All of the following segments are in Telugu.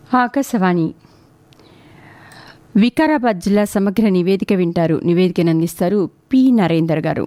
ఆకాశవాణి వికారాబాద్ జిల్లా సమగ్ర నివేదిక వింటారు నివేదికను అందిస్తారు పి నరేందర్ గారు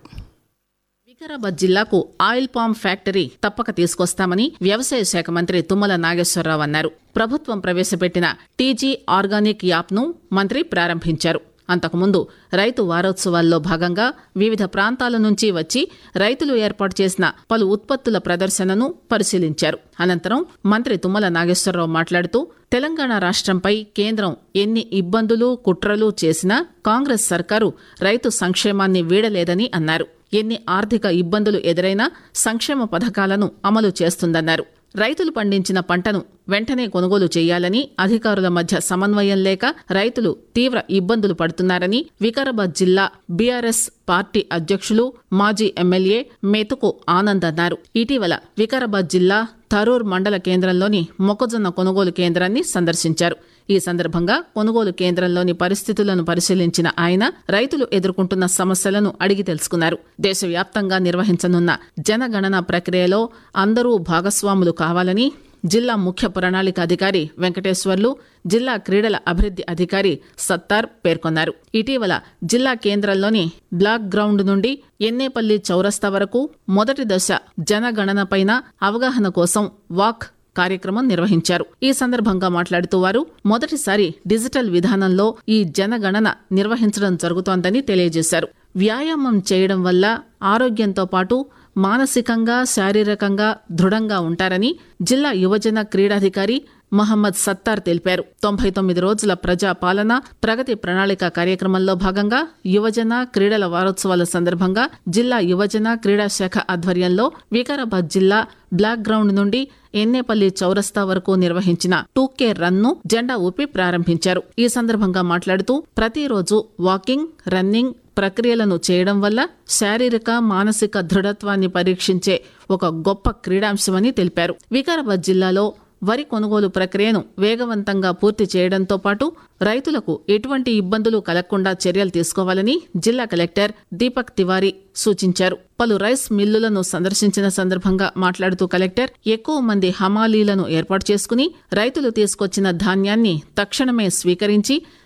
వికారాబాద్ జిల్లాకు ఆయిల్ పామ్ ఫ్యాక్టరీ తప్పక తీసుకొస్తామని వ్యవసాయ శాఖ మంత్రి తుమ్మల నాగేశ్వరరావు అన్నారు ప్రభుత్వం ప్రవేశపెట్టిన టీజీ ఆర్గానిక్ యాప్ను మంత్రి ప్రారంభించారు అంతకుముందు రైతు వారోత్సవాల్లో భాగంగా వివిధ ప్రాంతాల నుంచి వచ్చి రైతులు ఏర్పాటు చేసిన పలు ఉత్పత్తుల ప్రదర్శనను పరిశీలించారు అనంతరం మంత్రి తుమ్మల నాగేశ్వరరావు మాట్లాడుతూ తెలంగాణ రాష్ట్రంపై కేంద్రం ఎన్ని ఇబ్బందులు కుట్రలు చేసినా కాంగ్రెస్ సర్కారు రైతు సంక్షేమాన్ని వీడలేదని అన్నారు ఎన్ని ఆర్థిక ఇబ్బందులు ఎదురైనా సంక్షేమ పథకాలను అమలు చేస్తుందన్నారు రైతులు పండించిన పంటను వెంటనే కొనుగోలు చేయాలని అధికారుల మధ్య సమన్వయం లేక రైతులు తీవ్ర ఇబ్బందులు పడుతున్నారని వికారాబాద్ జిల్లా బీఆర్ఎస్ పార్టీ అధ్యక్షులు మాజీ ఎమ్మెల్యే మేతుకు ఆనంద్ అన్నారు ఇటీవల వికారాబాద్ జిల్లా థరూర్ మండల కేంద్రంలోని మొక్కజొన్న కొనుగోలు కేంద్రాన్ని సందర్శించారు ఈ సందర్భంగా కొనుగోలు కేంద్రంలోని పరిస్థితులను పరిశీలించిన ఆయన రైతులు ఎదుర్కొంటున్న సమస్యలను అడిగి తెలుసుకున్నారు దేశవ్యాప్తంగా నిర్వహించనున్న జనగణన ప్రక్రియలో అందరూ భాగస్వాములు కావాలని జిల్లా ముఖ్య ప్రణాళిక అధికారి వెంకటేశ్వర్లు జిల్లా క్రీడల అభివృద్ది అధికారి సత్తార్ పేర్కొన్నారు ఇటీవల జిల్లా కేంద్రంలోని బ్లాక్ గ్రౌండ్ నుండి ఎన్నేపల్లి చౌరస్తా వరకు మొదటి దశ జనగణనపైన అవగాహన కోసం వాక్ కార్యక్రమం నిర్వహించారు ఈ సందర్భంగా మాట్లాడుతూ వారు మొదటిసారి డిజిటల్ విధానంలో ఈ జనగణన నిర్వహించడం జరుగుతోందని తెలియజేశారు వ్యాయామం చేయడం వల్ల ఆరోగ్యంతో పాటు మానసికంగా శారీరకంగా దృఢంగా ఉంటారని జిల్లా యువజన క్రీడాధికారి మహమ్మద్ సత్తార్ తెలిపారు తొంభై తొమ్మిది రోజుల ప్రజా పాలన ప్రగతి ప్రణాళిక కార్యక్రమంలో భాగంగా యువజన క్రీడల వారోత్సవాల సందర్భంగా జిల్లా యువజన క్రీడా శాఖ ఆధ్వర్యంలో వికారాబాద్ జిల్లా బ్లాక్ గ్రౌండ్ నుండి ఎన్నేపల్లి చౌరస్తా వరకు నిర్వహించిన టూకే రన్ ను జెండా ఊపి ప్రారంభించారు ఈ సందర్భంగా మాట్లాడుతూ ప్రతిరోజు వాకింగ్ రన్నింగ్ ప్రక్రియలను చేయడం వల్ల శారీరక మానసిక దృఢత్వాన్ని పరీక్షించే ఒక గొప్ప క్రీడాంశమని తెలిపారు వికారాబాద్ జిల్లాలో వరి కొనుగోలు ప్రక్రియను వేగవంతంగా పూర్తి చేయడంతో పాటు రైతులకు ఎటువంటి ఇబ్బందులు కలగకుండా చర్యలు తీసుకోవాలని జిల్లా కలెక్టర్ దీపక్ తివారీ సూచించారు పలు రైస్ మిల్లులను సందర్శించిన సందర్భంగా మాట్లాడుతూ కలెక్టర్ ఎక్కువ మంది హమాలీలను ఏర్పాటు చేసుకుని రైతులు తీసుకొచ్చిన ధాన్యాన్ని తక్షణమే స్వీకరించి